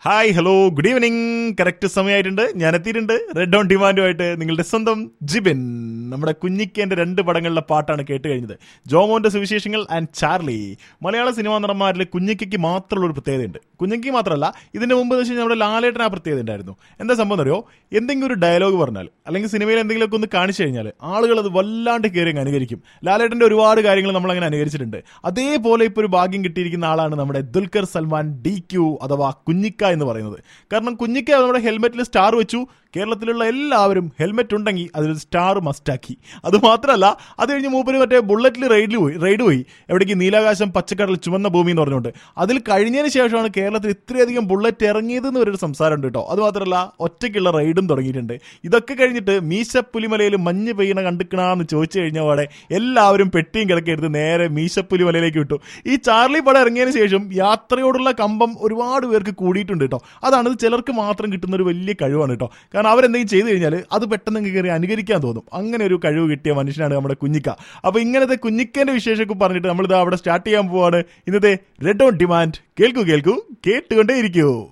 hi hello good evening correct സമയമായിട്ടുണ്ട് ഞാൻ എത്തിയിട്ടുണ്ട് റെഡ് ഓൺ ഡിമാൻഡുമായിട്ട് നിങ്ങളുടെ സ്വന്തം ജിബിൻ നമ്മുടെ കുഞ്ഞിക്കേന്റെ രണ്ട് പടങ്ങളിലെ പാട്ടാണ് കേട്ട് കഴിഞ്ഞത് ജോമോന്റെ സുവിശേഷങ്ങൾ ആൻഡ് ചാർലി മലയാള സിനിമാ നടന്മാരിൽ കുഞ്ഞിക്കയ്ക്ക് മാത്രമുള്ള ഒരു പ്രത്യേകതയുണ്ട് കുഞ്ഞിക്ക് മാത്രമല്ല ഇതിന്റെ മുമ്പ് എന്ന് വെച്ച് കഴിഞ്ഞാൽ നമ്മുടെ ലാലേട്ടൻ ആ പ്രത്യേകത ഉണ്ടായിരുന്നു എന്താ സംഭവം അറിയോ എന്തെങ്കിലും ഒരു ഡയലോഗ് പറഞ്ഞാൽ അല്ലെങ്കിൽ സിനിമയിൽ എന്തെങ്കിലുമൊക്കെ ഒന്ന് കാണിച്ചു കഴിഞ്ഞാൽ ആളുകൾ അത് വല്ലാണ്ട് കയറി അങ്ങ് അനുകരിക്കും ലാലേട്ടന്റെ ഒരുപാട് കാര്യങ്ങൾ നമ്മൾ അങ്ങനെ അനുകരിച്ചിട്ടുണ്ട് അതേപോലെ ഇപ്പോൾ ഒരു ഭാഗ്യം കിട്ടിയിരിക്കുന്ന ആളാണ് നമ്മുടെ ദുൽഖർ സൽമാൻ ഡി ക്യു അഥവാ കുഞ്ഞിക്ക എന്ന് പറയുന്നത് കാരണം കുഞ്ഞിക്ക നമ്മുടെ ഹെൽമെറ്റിൽ സ്റ്റാർ വെച്ചു കേരളത്തിലുള്ള എല്ലാവരും ഹെൽമെറ്റ് ഉണ്ടെങ്കിൽ അതിൽ സ്റ്റാർ മസ്റ്റാക്കി അത് മാത്രമല്ല അത് കഴിഞ്ഞ് മൂപ്പര് മറ്റേ ബുള്ളറ്റിൽ റൈഡിൽ പോയി റൈഡ് പോയി എവിടേക്ക് നീലാകാശം പച്ചക്കടൽ ചുവന്ന ഭൂമി എന്ന് പറഞ്ഞുകൊണ്ട് അതിൽ കഴിഞ്ഞതിന് ശേഷമാണ് കേരളത്തിൽ ഇത്രയധികം ബുള്ളറ്റ് ഇറങ്ങിയതെന്ന് ഒരു സംസാരമുണ്ട് കേട്ടോ അത് മാത്രമല്ല ഒറ്റയ്ക്കുള്ള റൈഡും തുടങ്ങിയിട്ടുണ്ട് ഇതൊക്കെ കഴിഞ്ഞിട്ട് മീശപ്പുലിമലയിൽ മഞ്ഞ് പെയ്യണ കണ്ടിക്കണമെന്ന് ചോദിച്ചു കഴിഞ്ഞപാടെ എല്ലാവരും പെട്ടിയും കിടക്കെടുത്ത് നേരെ മീശപ്പുലിമലയിലേക്ക് വിട്ടു ഈ ചാർലി പടം ഇറങ്ങിയതിന് ശേഷം യാത്രയോടുള്ള കമ്പം ഒരുപാട് പേർക്ക് കൂടിയിട്ടുണ്ട് കേട്ടോ അതാണ് ഇത് ചിലർക്ക് മാത്രം കിട്ടുന്ന ഒരു വലിയ കഴിവാണ് കേട്ടോ കാരണം അവരെന്തെങ്കിലും ചെയ്തു കഴിഞ്ഞാൽ അത് പെട്ടെന്ന് അങ്ങ് കയറി അനുകരിക്കാൻ തോന്നും അങ്ങനെ ഒരു കഴിവ് കിട്ടിയ മനുഷ്യനാണ് നമ്മുടെ കുഞ്ഞിക്ക അപ്പൊ ഇങ്ങനത്തെ കുഞ്ഞിക്കന്റെ വിശേഷമൊക്കെ പറഞ്ഞിട്ട് നമ്മളിത് അവിടെ സ്റ്റാർട്ട് ചെയ്യാൻ പോവാണ് ഇന്നത്തെ റെഡ് ഓൺ ഡിമാൻഡ് കേൾക്കൂ കേൾക്കൂ കേട്ടുകൊണ്ടേ ഇരിക്കൂ